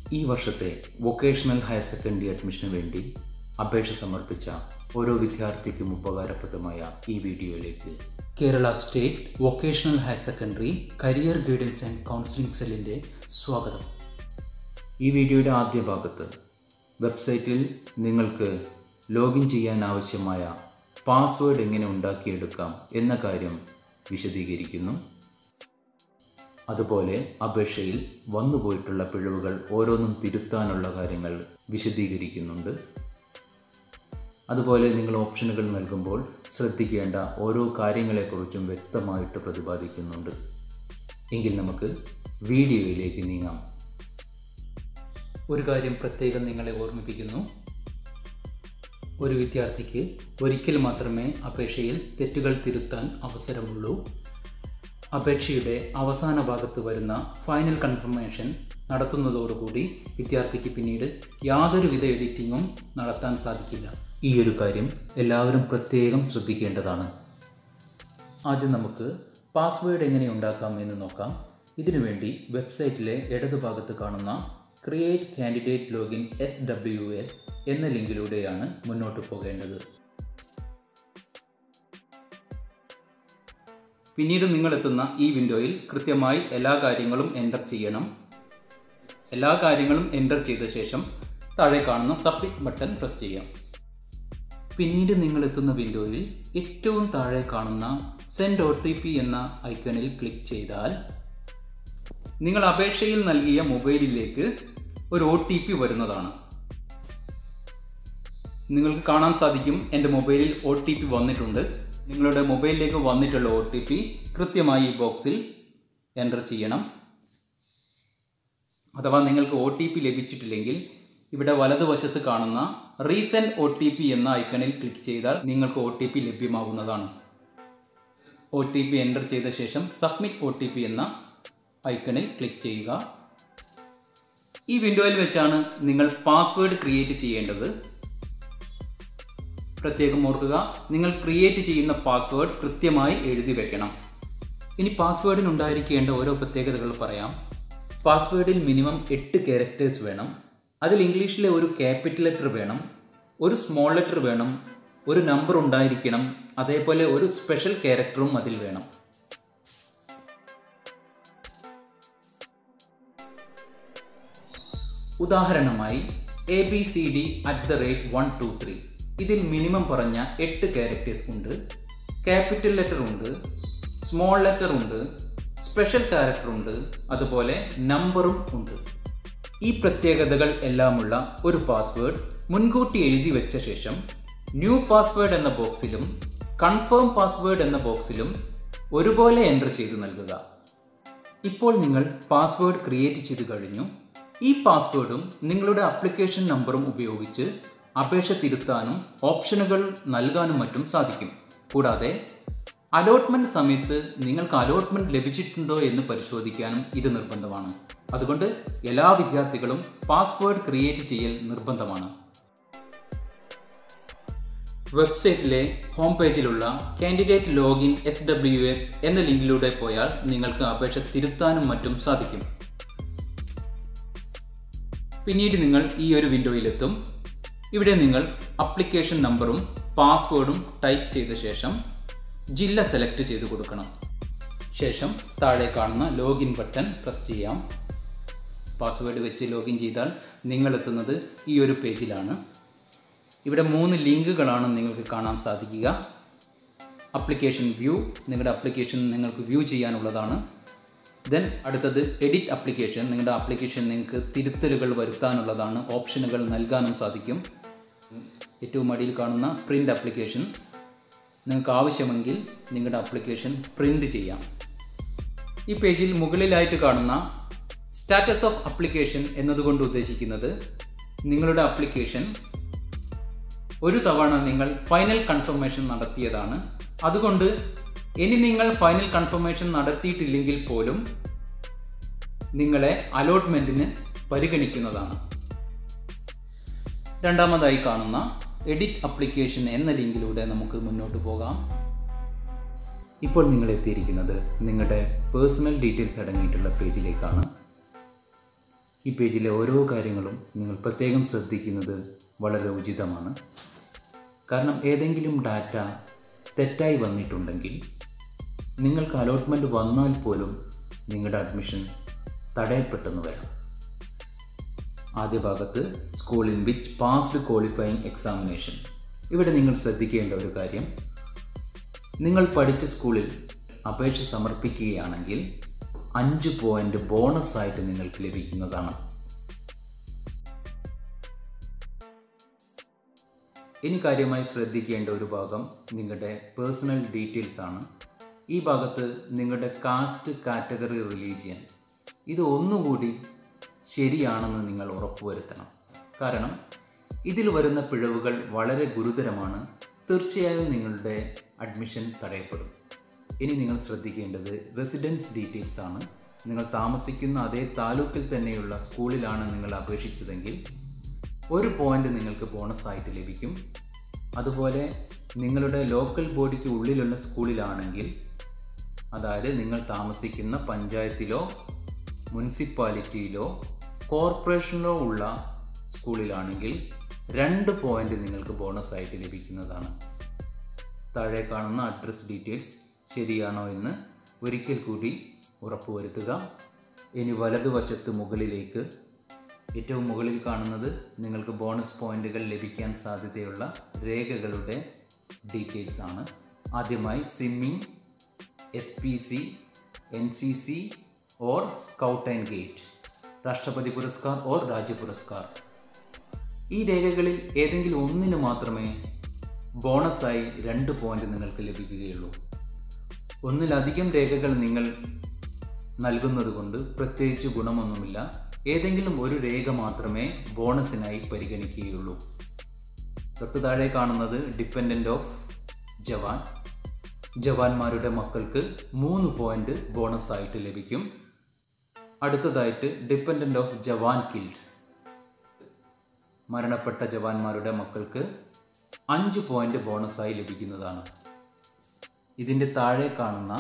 ഈ വർഷത്തെ vocational higher secondary അഡ്മിഷന് വേണ്ടി അപേക്ഷ സമർപ്പിച്ച ഓരോ വിദ്യാർത്ഥിക്കും ഉപകാരപ്രദമായ ഈ വീഡിയോയിലേക്ക് Kerala state vocational higher secondary career guidance and counselling സെല്ലിൻ്റെ സ്വാഗതം ഈ വീഡിയോയുടെ ആദ്യ ഭാഗത്ത് വെബ്സൈറ്റിൽ നിങ്ങൾക്ക് ലോഗിൻ ചെയ്യാൻ ആവശ്യമായ പാസ്വേഡ് എങ്ങനെ ഉണ്ടാക്കിയെടുക്കാം എന്ന കാര്യം വിശദീകരിക്കുന്നു അതുപോലെ അപേക്ഷയിൽ വന്നുപോയിട്ടുള്ള പിഴവുകൾ ഓരോന്നും തിരുത്താനുള്ള കാര്യങ്ങൾ വിശദീകരിക്കുന്നുണ്ട് അതുപോലെ നിങ്ങൾ ഓപ്ഷനുകൾ നൽകുമ്പോൾ ശ്രദ്ധിക്കേണ്ട ഓരോ കാര്യങ്ങളെക്കുറിച്ചും വ്യക്തമായിട്ട് പ്രതിപാദിക്കുന്നുണ്ട് എങ്കിൽ നമുക്ക് വീഡിയോയിലേക്ക് നീങ്ങാം ഒരു കാര്യം പ്രത്യേകം നിങ്ങളെ ഓർമ്മിപ്പിക്കുന്നു ഒരു വിദ്യാർത്ഥിക്ക് ഒരിക്കൽ മാത്രമേ അപേക്ഷയിൽ തെറ്റുകൾ തിരുത്താൻ അവസരമുള്ളൂ അപേക്ഷയുടെ അവസാന ഭാഗത്ത് വരുന്ന ഫൈനൽ കൺഫർമേഷൻ നടത്തുന്നതോടുകൂടി വിദ്യാർത്ഥിക്ക് പിന്നീട് യാതൊരുവിധ എഡിറ്റിങ്ങും നടത്താൻ സാധിക്കില്ല ഈ ഒരു കാര്യം എല്ലാവരും പ്രത്യേകം ശ്രദ്ധിക്കേണ്ടതാണ് ആദ്യം നമുക്ക് പാസ്വേഡ് എങ്ങനെ ഉണ്ടാക്കാം എന്ന് നോക്കാം ഇതിനുവേണ്ടി വെബ്സൈറ്റിലെ ഇടതുഭാഗത്ത് കാണുന്ന create candidate login S W S എന്ന ലിങ്കിലൂടെയാണ് മുന്നോട്ട് പോകേണ്ടത് പിന്നീട് നിങ്ങൾ എത്തുന്ന ഈ വിൻഡോയിൽ കൃത്യമായി എല്ലാ കാര്യങ്ങളും എൻ്റർ ചെയ്യണം എല്ലാ കാര്യങ്ങളും എൻ്റർ ചെയ്ത ശേഷം താഴെ കാണുന്ന സബ്മിറ്റ് ബട്ടൺ പ്രസ് ചെയ്യാം പിന്നീട് നിങ്ങൾ എത്തുന്ന വിൻഡോയിൽ ഏറ്റവും താഴെ കാണുന്ന സെൻഡ് ഒ ടി പി എന്ന ഐക്കണിൽ ക്ലിക്ക് ചെയ്താൽ നിങ്ങൾ അപേക്ഷയിൽ നൽകിയ മൊബൈലിലേക്ക് ഒരു ഒ ടി പി വരുന്നതാണ് നിങ്ങൾക്ക് കാണാൻ സാധിക്കും എൻ്റെ മൊബൈലിൽ ഒ ടി പി വന്നിട്ടുണ്ട് നിങ്ങളുടെ മൊബൈലിലേക്ക് വന്നിട്ടുള്ള ഒ ടി പി കൃത്യമായി ഈ ബോക്സിൽ എൻ്റർ ചെയ്യണം അഥവാ നിങ്ങൾക്ക് ഒ ടി പി ലഭിച്ചിട്ടില്ലെങ്കിൽ ഇവിടെ വലതുവശത്ത് കാണുന്ന റീസെൻറ്റ് ഒ ടി പി എന്ന ഐക്കണിൽ ക്ലിക്ക് ചെയ്താൽ നിങ്ങൾക്ക് ഒ ടി പി ലഭ്യമാകുന്നതാണ് ഒ ടി പി എൻ്റർ ചെയ്ത ശേഷം സബ്മിറ്റ് ഒ ടി പി എന്ന ഐക്കണിൽ ക്ലിക്ക് ചെയ്യുക ഈ വിൻഡോയിൽ വെച്ചാണ് നിങ്ങൾ പാസ്വേഡ് ക്രിയേറ്റ് ചെയ്യേണ്ടത് പ്രത്യേകം ഓർക്കുക നിങ്ങൾ ക്രിയേറ്റ് ചെയ്യുന്ന പാസ്വേഡ് കൃത്യമായി എഴുതി വെക്കണം ഇനി പാസ്വേഡിന് ഉണ്ടായിരിക്കേണ്ട ഓരോ പ്രത്യേകതകൾ പറയാം പാസ്വേഡിൽ മിനിമം എട്ട് ക്യാരക്ടേഴ്സ് വേണം അതിൽ ഇംഗ്ലീഷിലെ ഒരു ക്യാപിറ്റൽ ലെറ്റർ വേണം ഒരു സ്മോൾ ലെറ്റർ വേണം ഒരു നമ്പർ ഉണ്ടായിരിക്കണം അതേപോലെ ഒരു സ്പെഷ്യൽ ക്യാരക്ടറും അതിൽ വേണം ഉദാഹരണമായി A B C D at the rate one two three ഇതിൽ മിനിമം പറഞ്ഞ എട്ട് ക്യാരക്ടേഴ്സ് ഉണ്ട് ക്യാപിറ്റൽ ലെറ്റർ ഉണ്ട് സ്മോൾ ലെറ്റർ ഉണ്ട് സ്പെഷ്യൽ ക്യാരക്ടർ ഉണ്ട് അതുപോലെ നമ്പറും ഉണ്ട് ഈ പ്രത്യേകതകൾ എല്ലാമുള്ള ഒരു പാസ്വേഡ് മുൻകൂട്ടി എഴുതി വെച്ച ശേഷം ന്യൂ പാസ്വേഡ് എന്ന ബോക്സിലും കൺഫേം പാസ്വേഡ് എന്ന ബോക്സിലും ഒരുപോലെ എൻ്റർ ചെയ്ത് നൽകുക ഇപ്പോൾ നിങ്ങൾ പാസ്വേഡ് ക്രിയേറ്റ് ചെയ്ത് കഴിഞ്ഞു ഈ പാസ്വേഡും നിങ്ങളുടെ ആപ്ലിക്കേഷൻ നമ്പറും ഉപയോഗിച്ച് അപേക്ഷ തിരുത്താനും ഓപ്ഷനുകൾ നൽകാനും മറ്റും സാധിക്കും കൂടാതെ അലോട്ട്മെൻറ്റ് സമയത്ത് നിങ്ങൾക്ക് അലോട്ട്മെൻറ്റ് ലഭിച്ചിട്ടുണ്ടോ എന്ന് പരിശോധിക്കാനും ഇത് നിർബന്ധമാണ് അതുകൊണ്ട് എല്ലാ വിദ്യാർത്ഥികളും പാസ്വേഡ് ക്രിയേറ്റ് ചെയ്യൽ നിർബന്ധമാണ് വെബ്സൈറ്റിലെ ഹോം പേജിലുള്ള candidate login S W S എന്ന ലിങ്കിലൂടെ പോയാൽ നിങ്ങൾക്ക് അപേക്ഷ തിരുത്താനും മറ്റും സാധിക്കും പിന്നീട് നിങ്ങൾ ഈ ഒരു വിൻഡോയിലെത്തും ഇവിടെ നിങ്ങൾ അപ്ലിക്കേഷൻ നമ്പറും പാസ്വേഡും ടൈപ്പ് ചെയ്ത ശേഷം ജില്ല സെലക്ട് ചെയ്ത് കൊടുക്കണം ശേഷം താഴെ കാണുന്ന ലോഗിൻ ബട്ടൺ പ്രസ് ചെയ്യാം പാസ്വേഡ് വെച്ച് ലോഗിൻ ചെയ്താൽ നിങ്ങൾ എത്തുന്നത് ഈ ഒരു പേജിലാണ് ഇവിടെ മൂന്ന് ലിങ്കുകളാണ് നിങ്ങൾക്ക് കാണാൻ സാധിക്കുക അപ്ലിക്കേഷൻ വ്യൂ നിങ്ങളുടെ അപ്ലിക്കേഷൻ നിങ്ങൾക്ക് വ്യൂ ചെയ്യാനുള്ളതാണ് ദെൻ അടുത്തത് എഡിറ്റ് അപ്ലിക്കേഷൻ നിങ്ങളുടെ ആപ്ലിക്കേഷൻ നിങ്ങൾക്ക് തിരുത്തലുകൾ വരുത്താനുള്ളതാണ് ഓപ്ഷനുകൾ നൽകാനും സാധിക്കും ഏറ്റവും അടിയിൽ കാണുന്ന പ്രിൻ്റ് അപ്ലിക്കേഷൻ നിങ്ങൾക്ക് ആവശ്യമെങ്കിൽ നിങ്ങളുടെ അപ്ലിക്കേഷൻ പ്രിൻ്റ് ചെയ്യാം ഈ പേജിൽ മുകളിലായിട്ട് കാണുന്ന സ്റ്റാറ്റസ് ഓഫ് അപ്ലിക്കേഷൻ എന്നതുകൊണ്ട് ഉദ്ദേശിക്കുന്നത് നിങ്ങളുടെ അപ്ലിക്കേഷൻ ഒരു തവണ നിങ്ങൾ ഫൈനൽ കൺഫർമേഷൻ നടത്തിയതാണ് അതുകൊണ്ട് ഇനി നിങ്ങൾ ഫൈനൽ കൺഫർമേഷൻ നടത്തിയിട്ടില്ലെങ്കിൽ പോലും നിങ്ങളെ അലോട്ട്മെൻറ്റിന് പരിഗണിക്കുന്നതാണ് രണ്ടാമതായി കാണുന്ന എഡിറ്റ് അപ്ലിക്കേഷൻ എന്ന ലിങ്കിലൂടെ നമുക്ക് മുന്നോട്ട് പോകാം ഇപ്പോൾ നിങ്ങൾ എത്തിയിരിക്കുന്നത് നിങ്ങളുടെ പേഴ്സണൽ ഡീറ്റെയിൽസ് അടങ്ങിയിട്ടുള്ള പേജിലേക്കാണ് ഈ പേജിലെ ഓരോ കാര്യങ്ങളും നിങ്ങൾ പ്രത്യേകം ശ്രദ്ധിക്കുന്നത് വളരെ ഉചിതമാണ് കാരണം ഏതെങ്കിലും ഡാറ്റ തെറ്റായി വന്നിട്ടുണ്ടെങ്കിൽ നിങ്ങൾക്ക് അലോട്ട്മെൻറ്റ് വന്നാൽ പോലും നിങ്ങളുടെ അഡ്മിഷൻ തടയപ്പെട്ടെന്ന് വരാം ആദ്യ ഭാഗത്ത് school in which passed qualifying examination ഇവിടെ നിങ്ങൾ ശ്രദ്ധിക്കേണ്ട ഒരു കാര്യം നിങ്ങൾ പഠിച്ച സ്കൂളിൽ അപേക്ഷ സമർപ്പിക്കുകയാണെങ്കിൽ അഞ്ച് പോയിൻ്റ് ബോണസ് ആയിട്ട് നിങ്ങൾക്ക് ലഭിക്കുന്നതാണ് ഇനി കാര്യമായി ശ്രദ്ധിക്കേണ്ട ഒരു ഭാഗം നിങ്ങളുടെ പേഴ്സണൽ ഡീറ്റെയിൽസ് ആണ് ഈ ഭാഗത്ത് നിങ്ങളുടെ കാസ്റ്റ് കാറ്റഗറി റിലീജിയൻ ഇത് ഒന്നുകൂടി ശരിയാണെന്ന് നിങ്ങൾ ഉറപ്പുവരുത്തണം കാരണം ഇതിൽ വരുന്ന പിഴവുകൾ വളരെ ഗുരുതരമാണ് തീർച്ചയായും നിങ്ങളുടെ അഡ്മിഷൻ തടയപ്പെടും ഇനി നിങ്ങൾ ശ്രദ്ധിക്കേണ്ടത് റെസിഡൻസ് ഡീറ്റെയിൽസ് ആണ് നിങ്ങൾ താമസിക്കുന്ന അതേ താലൂക്കിൽ തന്നെയുള്ള സ്കൂളിലാണ് നിങ്ങൾ അപേക്ഷിച്ചതെങ്കിൽ ഒരു പോയിന്റ് നിങ്ങൾക്ക് ബോണസ് ആയിട്ട് ലഭിക്കും അതുപോലെ നിങ്ങളുടെ ലോക്കൽ ബോഡിക്ക് ഉള്ളിലുള്ള സ്കൂളിലാണെങ്കിൽ അതായത് നിങ്ങൾ താമസിക്കുന്ന പഞ്ചായത്തിലോ മുനിസിപ്പാലിറ്റിയിലോ കോർപ്പറേഷനിലോ ഉള്ള സ്കൂളിലാണെങ്കിൽ രണ്ട് പോയിന്റ് നിങ്ങൾക്ക് ബോണസ് ആയിട്ട് ലഭിക്കുന്നതാണ് താഴെ കാണുന്ന അഡ്രസ് ഡീറ്റെയിൽസ് ശരിയാണോ എന്ന് ഒരിക്കൽ കൂടി ഉറപ്പുവരുത്തുക ഇനി വലതുവശത്ത് മുകളിലേക്ക് ഏറ്റവും മുകളിൽ കാണുന്നത് നിങ്ങൾക്ക് ബോണസ് പോയിന്റുകൾ ലഭിക്കാൻ സാധ്യതയുള്ള രേഖകളുടെ ഡീറ്റെയിൽസ് ആണ് ആദ്യമായി swimming S P C N C C or scout and guide Rashtrapati Puraskar or രാജ്യ പുരസ്കാർ ഈ രേഖകളിൽ ഏതെങ്കിലും ഒന്നിന് മാത്രമേ ബോണസായി രണ്ട് പോയിന്റ് നിങ്ങൾക്ക് ലഭിക്കുകയുള്ളൂ ഒന്നിലധികം രേഖകൾ നിങ്ങൾ നൽകുന്നത് കൊണ്ട് പ്രത്യേകിച്ച് ഗുണമൊന്നുമില്ല ഏതെങ്കിലും ഒരു രേഖ മാത്രമേ ബോണസിനായി പരിഗണിക്കുകയുള്ളൂ തൊട്ടു താഴെ കാണുന്നത് ഡിപ്പെൻഡൻ്റ് ഓഫ് ജവാൻ ജവാന്മാരുടെ മക്കൾക്ക് മൂന്ന് പോയിന്റ് ബോണസ് ആയിട്ട് ലഭിക്കും അടുത്തതായിട്ട് ഡിപ്പെൻഡൻ്റ് ഓഫ് ജവാൻ കിൽഡ് മരണപ്പെട്ട ജവാന്മാരുടെ മക്കൾക്ക് അഞ്ച് പോയിന്റ് ബോണസായി ലഭിക്കുന്നതാണ് ഇതിൻ്റെ താഴെ കാണുന്ന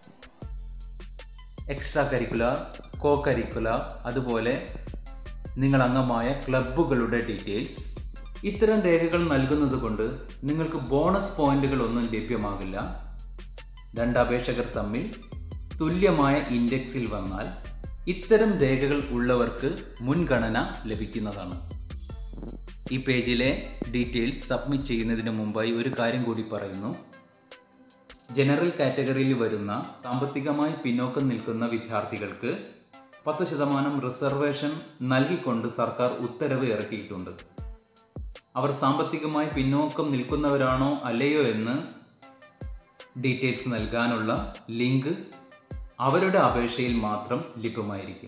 എക്സ്ട്രാ കരിക്കുലർ കോ കരിക്കുലർ അതുപോലെ നിങ്ങൾ അംഗമായ ക്ലബ്ബുകളുടെ ഡീറ്റെയിൽസ് ഇത്തരം രേഖകൾ നൽകുന്നത് കൊണ്ട് നിങ്ങൾക്ക് ബോണസ് പോയിന്റുകൾ ഒന്നും ലഭ്യമാകില്ല രണ്ട് അപേക്ഷകർ തമ്മിൽ തുല്യമായ ഇൻഡെക്സിൽ വന്നാൽ ഇത്തരം രേഖകൾ ഉള്ളവർക്ക് മുൻഗണന ലഭിക്കുന്നതാണ് ഈ പേജിലെ ഡീറ്റെയിൽസ് സബ്മിറ്റ് ചെയ്യുന്നതിന് മുമ്പായി ഒരു കാര്യം കൂടി പറയുന്നു ജനറൽ കാറ്റഗറിയിൽ വരുന്ന സാമ്പത്തികമായി പിന്നോക്കം നിൽക്കുന്ന വിദ്യാർത്ഥികൾക്ക് പത്ത് ശതമാനം റിസർവേഷൻ നൽകിക്കൊണ്ട് സർക്കാർ ഉത്തരവ് ഇറക്കിയിട്ടുണ്ട് അവർ സാമ്പത്തികമായി പിന്നോക്കം നിൽക്കുന്നവരാണോ അല്ലയോ എന്ന് ഡീറ്റെയിൽസ് നൽകാനുള്ള ലിങ്ക് അവരുടെ അപേക്ഷയിൽ മാത്രം ലഭ്യമായിരിക്കും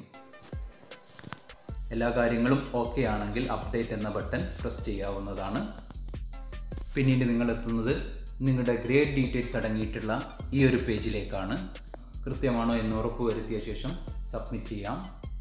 എല്ലാ കാര്യങ്ങളും ഓക്കെ ആണെങ്കിൽ അപ്ഡേറ്റ് എന്ന ബട്ടൺ പ്രസ് ചെയ്യാവുന്നതാണ് പിന്നീട് നിങ്ങൾ എത്തുന്നത് നിങ്ങളുടെ ഗ്രേഡ് ഡീറ്റെയിൽസ് അടങ്ങിയിട്ടുള്ള ഈ ഒരു പേജിലേക്കാണ് കൃത്യമാണോ എന്ന് ഉറപ്പ് വരുത്തിയ ശേഷം സബ്മിറ്റ് ചെയ്യാം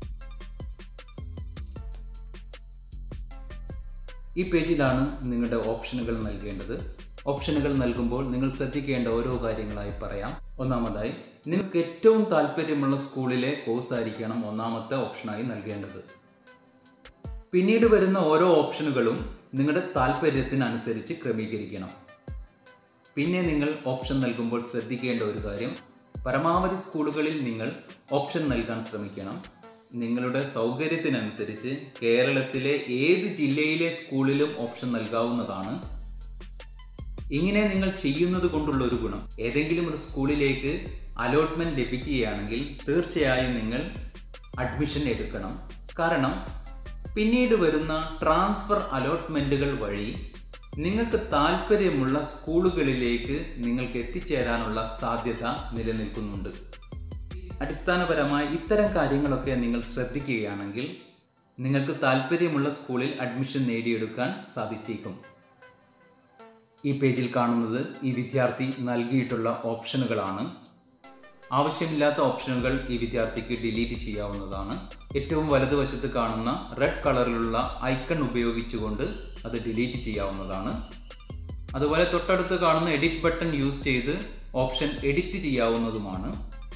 ഈ പേജിലാണ് നിങ്ങളുടെ ഓപ്ഷനുകൾ നൽകേണ്ടത് ഓപ്ഷനുകൾ നൽകുമ്പോൾ നിങ്ങൾ ശ്രദ്ധിക്കേണ്ട ഓരോ കാര്യങ്ങളായി പറയാം ഒന്നാമതായി നിങ്ങൾക്ക് ഏറ്റവും താല്പര്യമുള്ള സ്കൂളിലെ കോഴ്സ് ആയിരിക്കണം ഒന്നാമത്തെ ഓപ്ഷനായി നൽകേണ്ടത് പിന്നീട് വരുന്ന ഓരോ ഓപ്ഷനുകളും നിങ്ങളുടെ താല്പര്യത്തിനനുസരിച്ച് ക്രമീകരിക്കണം പിന്നെ നിങ്ങൾ ഓപ്ഷൻ നൽകുമ്പോൾ ശ്രദ്ധിക്കേണ്ട ഒരു കാര്യം പരമാവധി സ്കൂളുകളിൽ നിങ്ങൾ ഓപ്ഷൻ നൽകാൻ ശ്രമിക്കണം നിങ്ങളുടെ സൗകര്യത്തിനനുസരിച്ച് കേരളത്തിലെ ഏത് ജില്ലയിലെ സ്കൂളിലും ഓപ്ഷൻ നൽകാവുന്നതാണ് ഇങ്ങനെ നിങ്ങൾ ചെയ്യുന്നത് കൊണ്ടുള്ള ഒരു ഗുണം ഏതെങ്കിലും ഒരു സ്കൂളിലേക്ക് അലോട്ട്മെന്റ് ലഭിക്കുകയാണെങ്കിൽ തീർച്ചയായും നിങ്ങൾ അഡ്മിഷൻ എടുക്കണം കാരണം പിന്നീട് വരുന്ന ട്രാൻസ്ഫർ അലോട്ട്മെന്റുകൾ വഴി നിങ്ങൾക്ക് താല്പര്യമുള്ള സ്കൂളുകളിലേക്ക് നിങ്ങൾക്ക് എത്തിച്ചേരാനുള്ള സാധ്യത നിലനിൽക്കുന്നുണ്ട് അടിസ്ഥാനപരമായി ഇത്തരം കാര്യങ്ങളൊക്കെ നിങ്ങൾ ശ്രദ്ധിക്കുകയാണെങ്കിൽ നിങ്ങൾക്ക് താല്പര്യമുള്ള സ്കൂളിൽ അഡ്മിഷൻ നേടിയെടുക്കാൻ സാധിച്ചേക്കും ഈ പേജിൽ കാണുന്നത് ഈ വിദ്യാർത്ഥി നൽകിയിട്ടുള്ള ഓപ്ഷനുകളാണ് ആവശ്യമില്ലാത്ത ഓപ്ഷനുകൾ ഈ വിദ്യാർത്ഥിക്ക് ഡിലീറ്റ് ചെയ്യാവുന്നതാണ് ഏറ്റവും വലതുവശത്ത് കാണുന്ന റെഡ് കളറിലുള്ള ഐക്കൺ ഉപയോഗിച്ചുകൊണ്ട് അത് ഡിലീറ്റ് ചെയ്യാവുന്നതാണ് അതുപോലെ തൊട്ടടുത്ത് കാണുന്ന എഡിറ്റ് ബട്ടൺ യൂസ് ചെയ്ത് ഓപ്ഷൻ എഡിറ്റ് ചെയ്യാവുന്നതുമാണ്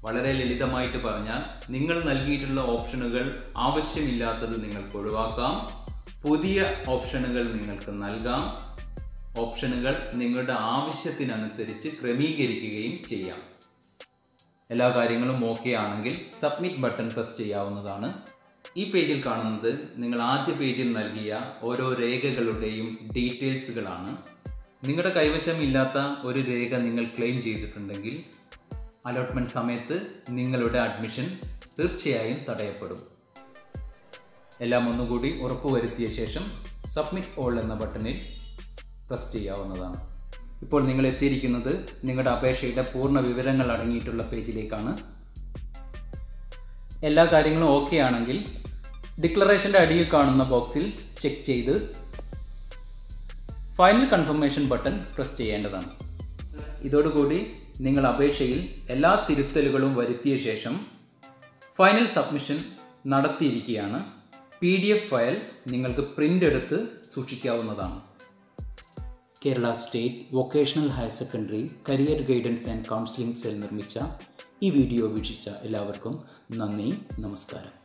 വളരെ ലളിതമായിട്ട് പറഞ്ഞാൽ നിങ്ങൾ നൽകിയിട്ടുള്ള ഓപ്ഷനുകൾ ആവശ്യമില്ലാത്തത് നിങ്ങൾക്ക് ഒഴിവാക്കാം പുതിയ ഓപ്ഷനുകൾ നിങ്ങൾക്ക് നൽകാം ഓപ്ഷനുകൾ നിങ്ങളുടെ ആവശ്യത്തിനനുസരിച്ച് ക്രമീകരിക്കുകയും ചെയ്യാം എല്ലാ കാര്യങ്ങളും ഓക്കെ ആണെങ്കിൽ സബ്മിറ്റ് ബട്ടൺ പ്രസ് ചെയ്യാവുന്നതാണ് ഈ പേജിൽ കാണുന്നത് നിങ്ങൾ ആദ്യ പേജിൽ നൽകിയ ഓരോ രേഖകളുടെയും ഡീറ്റെയിൽസുകളാണ് നിങ്ങളുടെ കൈവശം ഇല്ലാത്ത ഒരു രേഖ നിങ്ങൾ ക്ലെയിം ചെയ്തിട്ടുണ്ടെങ്കിൽ അലോട്ട്മെൻറ്റ് സമയത്ത് നിങ്ങളുടെ അഡ്മിഷൻ തീർച്ചയായും തടയപ്പെടും എല്ലാം ഒന്നുകൂടി ഉറപ്പുവരുത്തിയ ശേഷം സബ്മിറ്റ് ഓൾ എന്ന ബട്ടണിൽ പ്രസ് ചെയ്യാവുന്നതാണ് ഇപ്പോൾ നിങ്ങൾ എത്തിയിരിക്കുന്നത് നിങ്ങളുടെ അപേക്ഷയുടെ പൂർണ്ണ വിവരങ്ങൾ അടങ്ങിയിട്ടുള്ള പേജിലേക്കാണ് എല്ലാ കാര്യങ്ങളും ഓക്കെ ആണെങ്കിൽ ഡിക്ലറേഷൻ്റെ അടിയിൽ കാണുന്ന ബോക്സിൽ ചെക്ക് ചെയ്ത് ഫൈനൽ കൺഫർമേഷൻ ബട്ടൺ പ്രസ് ചെയ്യേണ്ടതാണ് ഇതോടുകൂടി നിങ്ങൾ അപേക്ഷയിൽ എല്ലാ തിരുത്തലുകളും വരുത്തിയ ശേഷം ഫൈനൽ സബ്മിഷൻ നടത്തിയിരിക്കുകയാണ് പി ഡി എഫ് ഫയൽ നിങ്ങൾക്ക് പ്രിൻ്റ് എടുത്ത് സൂക്ഷിക്കാവുന്നതാണ് Kerala state vocational higher secondary career guidance and counselling cell നിർമ്മിച്ച ഈ വീഡിയോ വീക്ഷിച്ച എല്ലാവർക്കും നന്ദി നമസ്കാരം